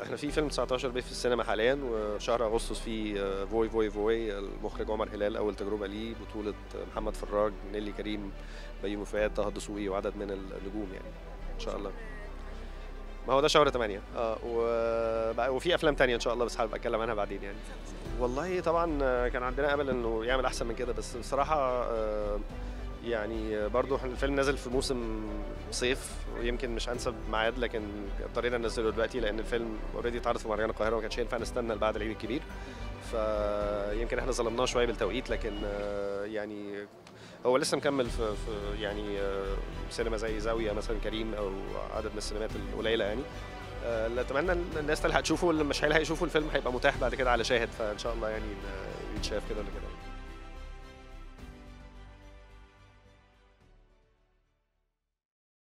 احنا في فيلم 19 بيه في السينما حاليا وشهر اغسطس في آه، فوي فوي فوي المخرج عمر هلال اول تجربه ليه بطوله محمد فراج نيلي كريم بيومي فؤاد طه دسوقي وعدد من النجوم يعني ان شاء الله ما هو ده شهر 8 اه وبقى- وفي افلام تانية ان شاء الله بس حابب اتكلم عنها بعدين يعني والله طبعا آه، كان عندنا امل انه يعمل احسن من كده بس بصراحه آه، يعني برضو إحنا الفيلم نازل في موسم صيف ويمكن مش انسب ميعاد لكن اضطرينا ننزله دلوقتي لان الفيلم اوريدي اتعرض في مهرجان القاهره وما كانش ينفع نستنى لبعد العيد الكبير فيمكن احنا ظلمناه شويه بالتوقيت لكن آه، يعني هو لسه مكمل في, في يعني آه، سينما زي زاويه مثلا كريم او عدد من السينمات القليله يعني آه، اللي اتمنى إن الناس تلحق تشوفه واللي مش هيلحق يشوفوا الفيلم هيبقى متاح بعد كده على شاهد فان شاء الله يعني إن- يتشاف كده ولا كده